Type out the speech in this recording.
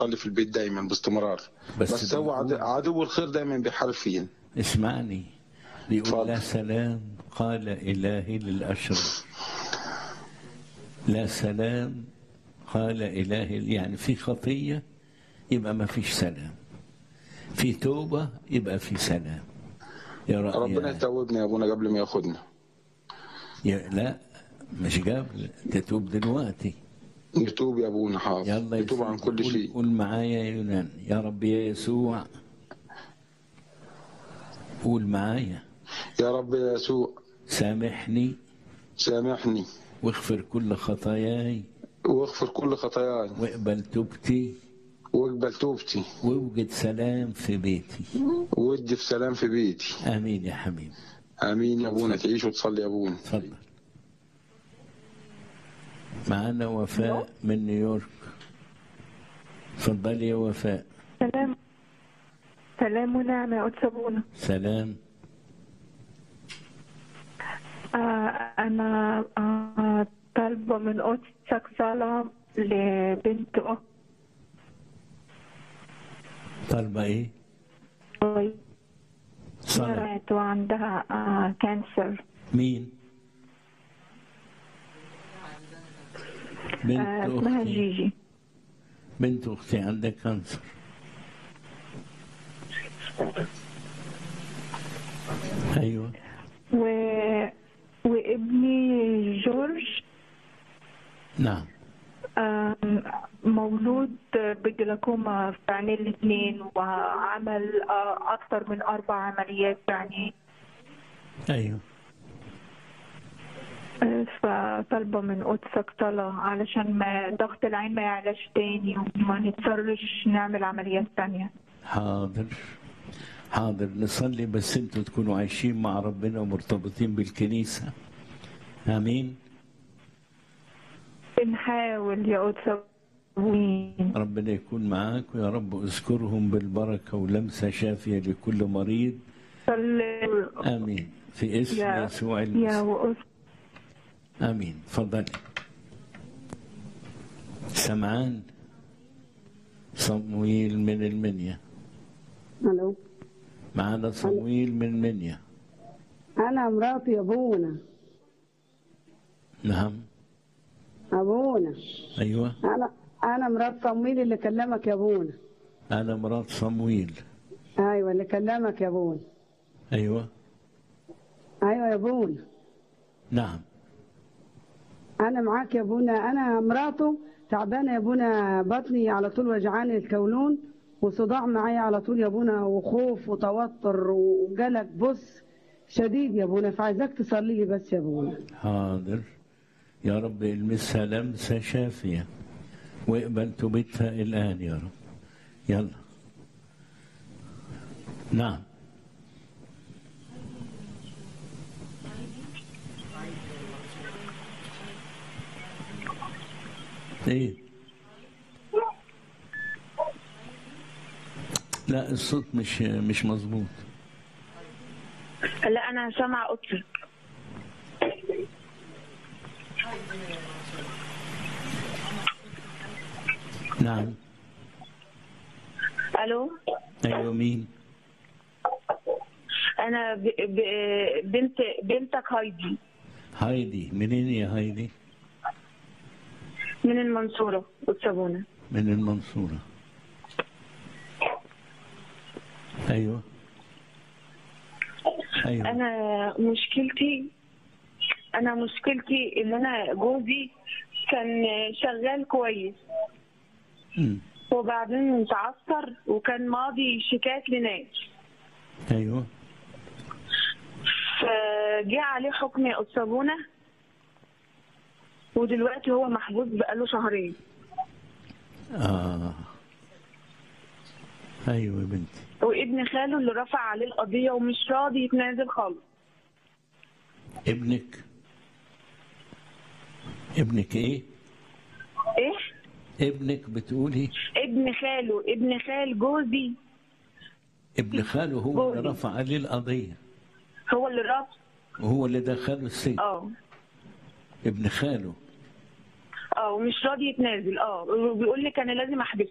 بصلي في البيت دايما باستمرار بس بس, هو عدو, بيقول- عدو الخير دايما بيحارب فيا اسمعني بيقول اتفضل. لا سلام قال إلهي للأشرار لا سلام قال إلهي يعني في خطية يبقى ما فيش سلام في توبة يبقى في سلام يا رأي ربنا يتوبنا يا ابونا قبل ما ياخدنا يا لا مش قبل تتوب دلوقتي نتوب يا ابونا حاضر يلا يا نتوب عن سيدي، كل قول- شيء قول معايا يا يونان يا رب يا يسوع قول معايا يا رب يا يسوع سامحني سامحني واغفر كل خطاياي واغفر كل خطاياي واقبل توبتي واقبل توبتي واوجد سلام في بيتي ودي في سلام في بيتي امين يا حبيبي امين يا ابونا تعيش وتصلي يا ابونا اتفضل معانا وفاء من نيويورك اتفضلي يا وفاء سلام سلام ونعمة يا قدس أبونا سلام آه أنا آه طالبة من قدسك صلاة لبنت طالبة ايه أختي صلاة مرض وعندها آه كانسر مين بنت آه اسمها اختي جيجي بنت اختي عندها كانسر ايوه و... وابني جورج نعم آم، مولود بجلاكوما في عينيه الاثنين وعمل آه، أكثر من أربع عمليات في عينيه ايوه فطالبة من قدسك طلع علشان ما ضغط العين ما يعلاش تاني وما نضطرش نعمل عمليات تانية حاضر حاضر نصلي بس انتوا تكونوا عايشين مع ربنا ومرتبطين بالكنيسة امين بنحاول يا قدس أبوين ربنا يكون معاك ويا رب اذكرهم بالبركة ولمسة شافية لكل مريض صلي امين في اسم يا يسوع يا المسيح وقدس امين تفضلي سمعان صمويل من المنيا الو معانا صمويل من منيا انا مراتي ابونا نعم ابونا ايوه انا انا مرات صمويل اللي كلمك يا ابونا انا مرات صمويل ايوه اللي كلمك يا ابونا ايوه ايوه يا ابونا نعم انا معاك يا ابونا انا مراته تعبانه يا ابونا بطني على طول وجعاني الكولون وصداع معايا على طول يا ابونا وخوف وتوتر وجلك بص شديد يا ابونا فعايزاك تصلي لي بس يا ابونا حاضر يا رب المسها لمسة شافية واقبل توبتها الآن يا رب يلا نعم ايه لا الصوت مش مش مظبوط لا أنا سامعة قدسك نعم ألو ايوه مين أنا ب... ب... بنت بنتك هايدي هايدي منين يا هايدي من المنصورة قدس أبونا من المنصورة أيوة أيوة انا مشكلتي انا مشكلتي ان انا جوزي كان شغال كويس أمم. وبعدين تعثر وكان ماضي شيكات لناس أيوة فجاء عليه حكم أسابونة ودلوقتي هو محبوس بقاله شهرين آه أيوة يا بنتي وابن خاله اللي رفع عليه القضية ومش راضي يتنازل خالص ابنك ابنك إيه؟ ايه ابنك بتقولي ابن خاله ابن خال جوزي ابن خاله هو اللي جوزي. رفع عليه القضية هو اللي رفع وهو اللي دخله السجن اه ابن خاله اه ومش راضي يتنازل اه وبيقول لي كان لازم احبسه